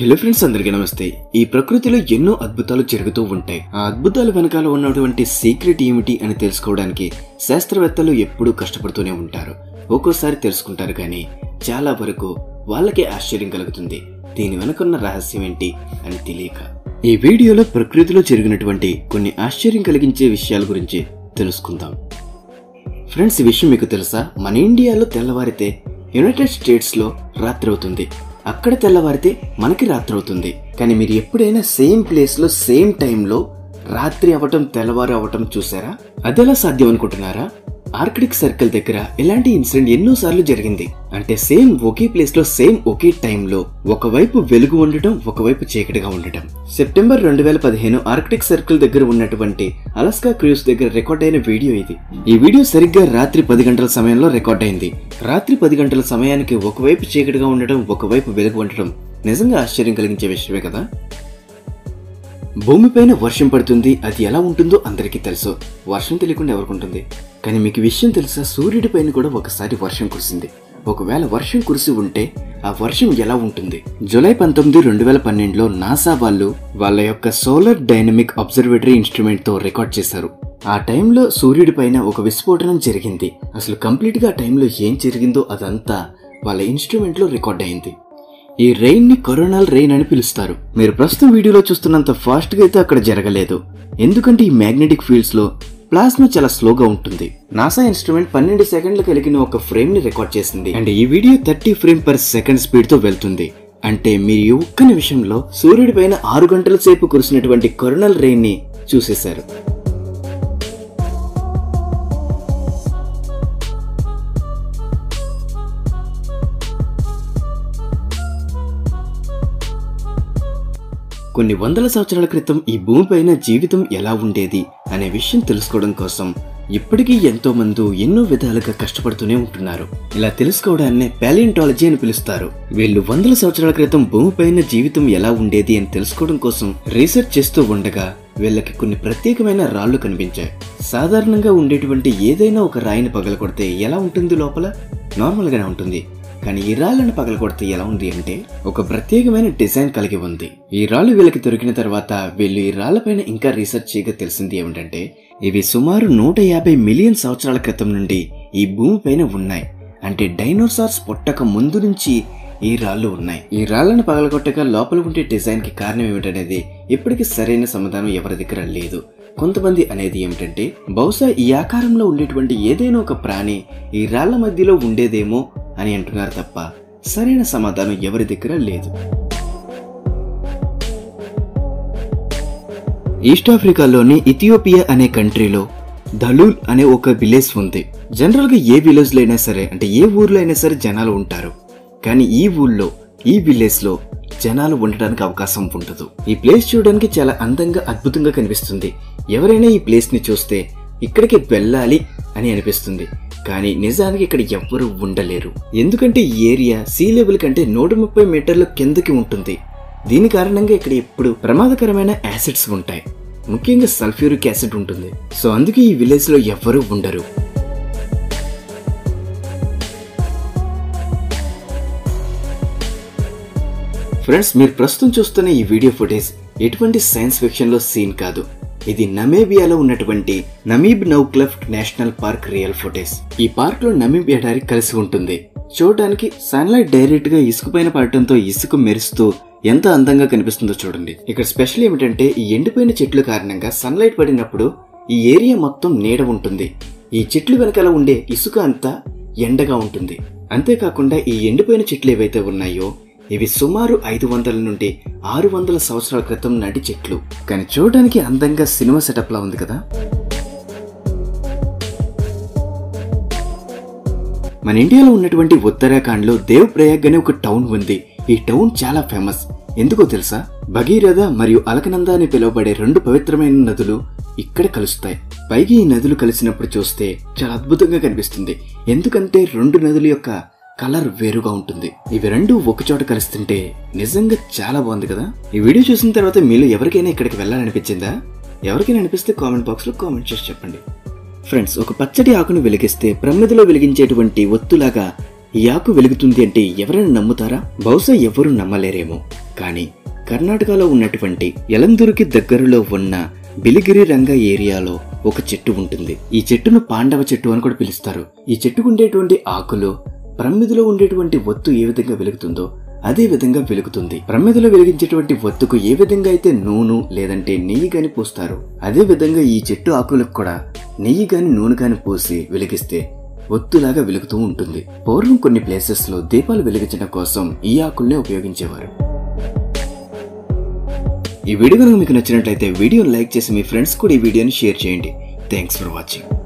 hello friends అందరికీ నమస్తే ఈ ప్రకృతిలో ఎన్నో అద్భుతాలు జరుగుతూ ఉంటాయి ఆ అద్భుతాల వెనకాల ఉన్నటువంటి సీక్రెట్ ఏమిటి అని తెలుసుకోవడానికి శాస్త్రవేత్తలు ఎప్పుడూ కష్టపడుతూనే ఉంటారు ఒక్కోసారి తెలుసుకుంటారు కానీ చాలా వరకు వాళ్ళకే ఆశ్చర్యం కలుగుతుంది దీని వెనుకున్న రహస్యం ఏంటి అని తెలియక ఈ వీడియోలో ప్రకృతిలో జరిగినటువంటి కొన్ని ఆశ్చర్యం కలిగించే విషయాల గురించి తెలుసుకుందాం ఫ్రెండ్స్ ఈ విషయం మీకు తెలుసా మన ఇండియాలో తెల్లవారితే యునైటెడ్ స్టేట్స్ లో రాత్రి అవుతుంది అక్కడ తెల్లవారితే మనకి రాత్రి అవుతుంది కానీ మీరు ఎప్పుడైనా సేమ్ ప్లేస్ లో సేమ్ టైంలో రాత్రి అవటం తెల్లవారు అవటం చూసారా అదెలా సాధ్యం అనుకుంటున్నారా ఆర్కిటిక్ సర్కిల్ దగ్గర ఇలాంటి ఇన్సిడెంట్ ఎన్నో సార్లు జరిగింది అంటే సేమ్ ఒకే ప్లేస్ లో సేమ్ ఒకే టైంలో ఒకవైపు వెలుగు ఉండటం ఒకవైపు చీకటిగా ఉండటం సెప్టెంబర్ రెండు వేల పదిహేను ఆర్కిటిక్ సర్కిల్ దగ్గర ఉన్నటువంటి అలస్కా క్రూజ్ దగ్గర రికార్డ్ అయిన వీడియో ఇది ఈ వీడియో సరిగ్గా రాత్రి పది గంటల సమయంలో రికార్డ్ అయింది రాత్రి పది గంటల సమయానికి ఒకవైపు చీకటిగా ఉండటం ఒకవైపు వెలుగు ఉండటం నిజంగా ఆశ్చర్యం కలిగించే విషయమే కదా భూమిపైన వర్షం పడుతుంది అది ఎలా ఉంటుందో అందరికీ తెలుసు వర్షం తెలియకుండా ఎవరికుంటుంది కానీ మీకు విషయం తెలుసా సూర్యుడి పైన కూడా ఒకసారి వర్షం కురిసింది ఒకవేళ వర్షం కురిసి ఉంటే ఆ వర్షం ఎలా ఉంటుంది జూలై పంతొమ్మిది రెండు వేల పన్నెండులో నాసా వాళ్ళు వాళ్ళ యొక్క సోలార్ డైనమిక్ అబ్జర్వేటరీ ఇన్స్ట్రుమెంట్ తో రికార్డ్ చేశారు ఆ టైంలో సూర్యుడి పైన ఒక విస్ఫోటనం జరిగింది అసలు కంప్లీట్ గా ఆ టైంలో ఏం జరిగిందో అదంతా వాళ్ళ ఇన్స్ట్రుమెంట్ లో రికార్డ్ అయింది ఈ రెయిన్ ని కరోనల్ రెయిన్ అని పిలుస్తారు మీరు ప్రస్తుతం వీడియోలో చూస్తున్నంత ఫాస్ట్ గా అయితే అక్కడ జరగలేదు ఎందుకంటే ఈ మ్యాగ్నెటిక్ ఫీల్డ్స్ లో ప్లాస్మా చాలా స్లోగా ఉంటుంది నాసా ఇన్స్ట్రుమెంట్ పన్నెండు సెకండ్లు కలిగిన ఒక ఫ్రేమ్ ని రికార్డ్ చేసింది అండ్ ఈ video thirty frame per second speed తో వెళ్తుంది అంటే మీరు ఈ ఒక్క నిమిషంలో సూర్యుడి పైన ఆరు గంటల సేపు కురిసినటువంటి కరోనల్ రెయిన్ ని చూసేశారు కొన్ని వందల సంవత్సరాల క్రితం ఈ భూమిపైన జీవితం ఎలా ఉండేది అనే విషయం తెలుసుకోవడం కోసం ఇప్పటికీ ఎంతో మంది ఎన్నో విధాలుగా కష్టపడుతూనే ఉంటున్నారు ఇలా తెలుసుకోవడాన్నే పాలియంటాలజీ అని పిలుస్తారు వీళ్ళు వందల సంవత్సరాల క్రితం భూమిపైన జీవితం ఎలా ఉండేది అని తెలుసుకోవడం కోసం రీసెర్చ్ చేస్తూ ఉండగా వీళ్ళకి కొన్ని ప్రత్యేకమైన రాళ్లు కనిపించాయి సాధారణంగా ఉండేటువంటి ఏదైనా ఒక రాయిని పగలకొడితే ఎలా ఉంటుంది లోపల నార్మల్ గానే ఉంటుంది కానీ ఈ రాళ్లను పగలగొడితే ఎలా ఉంది అంటే ఒక ప్రత్యేకమైన డిజైన్ కలిగి ఉంది ఈ రాళ్ళు వీళ్ళకి దొరికిన తర్వాత వీళ్ళు ఈ రాళ్లపైన ఇంకా రీసెర్చ్ చేయగా తెలిసింది ఏమిటంటే ఇవి సుమారు నూట యాభై మిలియన్ సంవత్సరాల క్రితం నుండి ఈ భూమిపైన ఉన్నాయి అంటే డైనోసార్స్ పుట్టక ముందు నుంచి ఈ రాళ్ళు ఉన్నాయి ఈ రాళ్లను పగలగొట్టగా లోపల ఉండే డిజైన్ కి కారణం ఏమిటనేది ఇప్పటికీ సరైన సమాధానం ఎవరి దగ్గర లేదు కొంతమంది అనేది ఏమిటంటే బహుశా ఈ ఆకారంలో ఉండేటువంటి ఏదైనా ఒక ప్రాణి ఈ రాళ్ల మధ్యలో ఉండేదేమో అని అంటున్నారు తప్ప సరైన సమాధానం ఎవరి దగ్గర లేదు ఈస్ట్ ఆఫ్రికాలోని ఇథియోపియా అనే కంట్రీలో దలూల్ అనే ఒక విలేజ్ ఉంది జనరల్ గా ఏ విలేజ్ లో అయినా సరే అంటే ఏ ఊర్లో అయినా సరే జనాలు ఉంటారు కానీ ఈ ఊళ్ళో ఈ విలేజ్ లో జనాలు ఉండడానికి అవకాశం ఉండదు ఈ ప్లేస్ చూడడానికి చాలా అందంగా అద్భుతంగా కనిపిస్తుంది ఎవరైనా ఈ ప్లేస్ ని చూస్తే ఇక్కడికి వెళ్ళాలి అని అనిపిస్తుంది కానీ నిజానికి ఇక్కడ ఎవ్వరూ ఉండలేరు ఎందుకంటే ఈ ఏరియా సీ లెవెల్ కంటే నూట ముప్పై మీటర్ల కిందకి ఉంటుంది దీని కారణంగా ఇక్కడ ఎప్పుడు ప్రమాదకరమైన యాసిడ్స్ ఉంటాయి ముఖ్యంగా సల్ఫ్యూరిక్ యాసిడ్ ఉంటుంది సో అందుకే ఈ విలేజ్ లో ఎవ్వరూ ఉండరు ఫ్రెండ్స్ మీరు ప్రస్తుతం చూస్తున్న ఈ వీడియో ఫుటేజ్ ఎటువంటి సైన్స్ ఫిక్షన్ లో సీన్ కాదు ఇది నమేబియాలో ఉన్నటువంటి Namib Naukluft national park real footage ఈ పార్క్ లో నమీబ్ ఎడారి కలిసి ఉంటుంది చూడటానికి సన్లైట్ డైరెక్ట్ గా ఇసుక పైన పడటంతో ఇసుక మెరుస్తూ ఎంత అందంగా కనిపిస్తుందో చూడండి ఇక్కడ స్పెషల్ ఏమిటంటే ఈ ఎండిపోయిన చెట్ల కారణంగా సన్లైట్ పడినప్పుడు ఈ ఏరియా మొత్తం నీడ ఉంటుంది ఈ చెట్లు వెనకాల ఉండే ఇసుక అంతా ఎండగా ఉంటుంది అంతేకాకుండా ఈ ఎండిపోయిన చెట్లు ఏవైతే ఉన్నాయో ఇవి సుమారు ఐదు వందల నుండి ఆరు వందల సంవత్సరాల క్రితం నాటి చెట్లు కానీ చూడడానికి అందంగా సినిమా సెటప్ లా ఉంది కదా మన ఇండియాలో ఉన్నటువంటి ఉత్తరాఖండ్ లో దేవ్ ప్రయాగ్ అనే ఒక టౌన్ ఉంది ఈ టౌన్ చాలా ఫేమస్ ఎందుకో తెలుసా భగీరథ మరియు అలకనంద అని పిలువబడే రెండు పవిత్రమైన నదులు ఇక్కడ కలుస్తాయి పైకి ఈ నదులు కలిసినప్పుడు చూస్తే చాలా అద్భుతంగా కనిపిస్తుంది ఎందుకంటే రెండు నదుల యొక్క కలర్ వేరుగా ఉంటుంది ఇవి రెండు ఒకచోట కలుస్తుంటే నిజంగా చాలా బాగుంది కదా ఈ వీడియో చూసిన తర్వాత మీలో ఎవరికైనా ఇక్కడికి వెళ్ళాలనిపించిందా ఎవరికైనా అనిపిస్తే కామెంట్ బాక్స్ లో కామెంట్ చేసి చెప్పండి ఫ్రెండ్స్ ఒక పచ్చటి ఆకును వెలిగిస్తే ప్రమిదలో వెలిగించేటువంటి ఒత్తులాగా ఈ ఆకు వెలుగుతుంది అంటే ఎవరైనా నమ్ముతారా బహుశా ఎవరూ నమ్మలేరేమో కానీ కర్ణాటకలో ఉన్నటువంటి ఎలందూరుకి దగ్గరలో ఉన్న బిలిగిరి రంగ ఏరియాలో ఒక చెట్టు ఉంటుంది ఈ చెట్టును పాండవ చెట్టు అని కూడా పిలుస్తారు ఈ చెట్టుకు ఉండేటువంటి ఆకులు ప్రమిదిలో ఉండేటువంటి ఒత్తు ఏ విధంగా వెలుగుతుందో అదే విధంగా వెలుగుతుంది ప్రమిదలో వెలిగించేటువంటి ఒత్తుకు ఏ విధంగా అయితే నూనె లేదంటే నెయ్యి గాని పూస్తారు అదే విధంగా ఈ చెట్టు ఆకులకు కూడా నెయ్యి గాని నూనె గాని పూసి వెలిగిస్తే ఒత్తులాగా వెలుగుతూ ఉంటుంది పూర్వం కొన్ని ప్లేసెస్ లో దీపాలు వెలిగించడం కోసం ఈ ఆకుల్నే ఉపయోగించేవారు ఈ వీడియో కనుక మీకు నచ్చినట్లయితే వీడియోని లైక్ చేసి మీ ఫ్రెండ్స్ కూడా ఈ వీడియోని షేర్ చేయండి థ్యాంక్స్ ఫర్ వాచింగ్